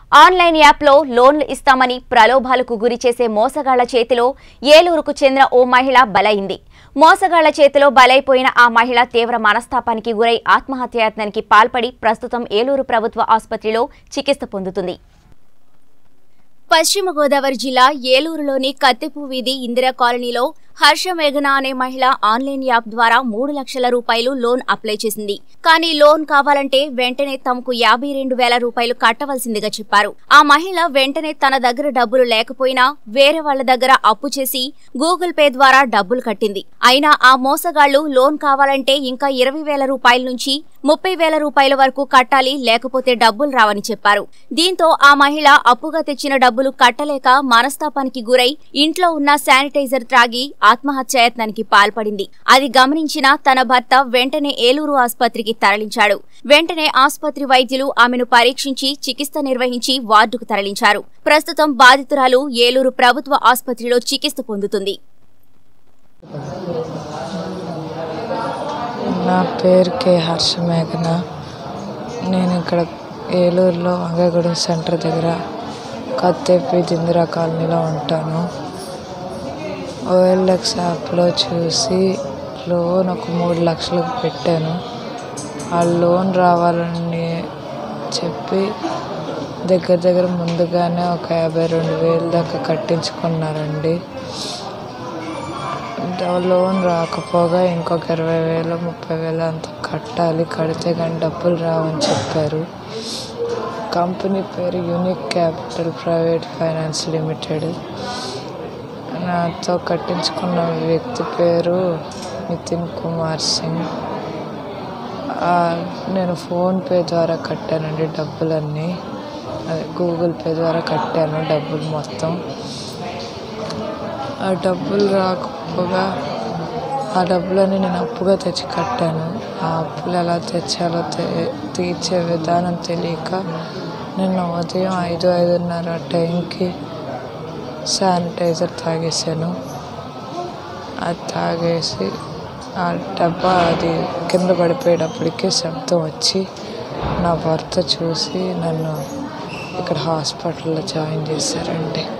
online యాప్లో లోన్లు ఇస్తామని ప్రలోభాలకు గురి చేసే మోసగాళ్ల చేతిలో ఏలూరుకు చెందిన ఓ మహిళ బలైంది మోసగాళ్ల చేతిలో బలైపోయిన ఆ మహిళ తీవ్ర మనస్తాపానికి గురై ఆత్మహత్యాయత్నానికి పాల్పడి ప్రస్తుతం ఏలూరు ప్రభుత్వ ఆసుపత్రిలో చికిత్స పొందుతుంది పశ్చిమ గోదావరి జిల్లా ఏలూరులోని కత్తిపు వీధి ఇందిరా కాలనీలో హర్ష మేఘన అనే మహిళ ఆన్లైన్ యాప్ ద్వారా మూడు లక్షల రూపాయలు లోన్ అప్లై చేసింది కానీ లోన్ కావాలంటే వెంటనే తమకు యాభై రెండు వేల రూపాయలు కట్టవలసిందిగా చెప్పారు ఆ మహిళ వెంటనే తన దగ్గర డబ్బులు లేకపోయినా వేరే వాళ్ల దగ్గర అప్పు చేసి గూగుల్ పే ద్వారా డబ్బులు కట్టింది అయినా ఆ మోసగాళ్లు లోన్ కావాలంటే ఇంకా ఇరవై వేల రూపాయల నుంచి ముప్పై వేల రూపాయల వరకు కట్టాలి లేకపోతే డబ్బులు రావని చెప్పారు దీంతో ఆ మహిళ అప్పుగా తెచ్చిన డబ్బులు కట్టలేక మనస్తాపానికి గురై ఇంట్లో ఉన్న శానిటైజర్ త్రాగి ఆత్మహత్యాయత్నానికి పాల్పడింది అది గమనించిన తన భర్త వెంటనే ఏలూరు ఆసుపత్రికి తరలించాడు వెంటనే ఆసుపత్రి వైద్యులు ఆమెను పరీక్షించి చికిత్స నిర్వహించి వార్డుకు తరలించారు ప్రస్తుతం బాధితురాలు ఏలూరు ప్రభుత్వ ఆసుపత్రిలో చికిత్స పొందుతుంది నా పేరు కే హర్ష మేఘన నేను ఇక్కడ ఏలూరులో వంగగూడెం సెంటర్ దగ్గర కత్తెప్పి దిందిరా కాలనీలో ఉంటాను ఓఎల్ఎక్స్ యాప్లో చూసి లోన్ ఒక మూడు లక్షలకు పెట్టాను ఆ లోన్ రావాలని చెప్పి దగ్గర దగ్గర ముందుగానే ఒక యాభై రెండు వేలు దాకా కట్టించుకున్నారండి లోన్ రాకపోగా ఇంకొక ఇరవై వేలు ముప్పై వేలు అంత కట్టాలి కడితే కానీ డబ్బులు రావని చెప్పారు కంపెనీ పేరు unique capital private finance limited నాతో కట్టించుకున్న వ్యక్తి పేరు నితిన్ కుమార్ సింగ్ ఆ, నేను ఫోన్పే ద్వారా కట్టానండి డబ్బులన్నీ అదే గూగుల్ పే ద్వారా కట్టాను డబ్బులు మొత్తం ఆ డబ్బులు రాకపోగా ఆ డబ్బులని నేను అప్పుగా తెచ్చి కట్టాను ఆ అప్పులు ఎలా తెచ్చాలో తె- తీర్చే విధానం తెలియక నిన్న ఉదయం ఐదు ఐదున్నర టైంకి శానిటైజర్ తాగేసాను అది తాగేసి ఆ డబ్బా అది కింద పడిపోయేటప్పటికే శబ్దం వచ్చి నా భర్త చూసి నన్ను ఇక్కడ హాస్పిటల్లో జాయిన్ చేశారండి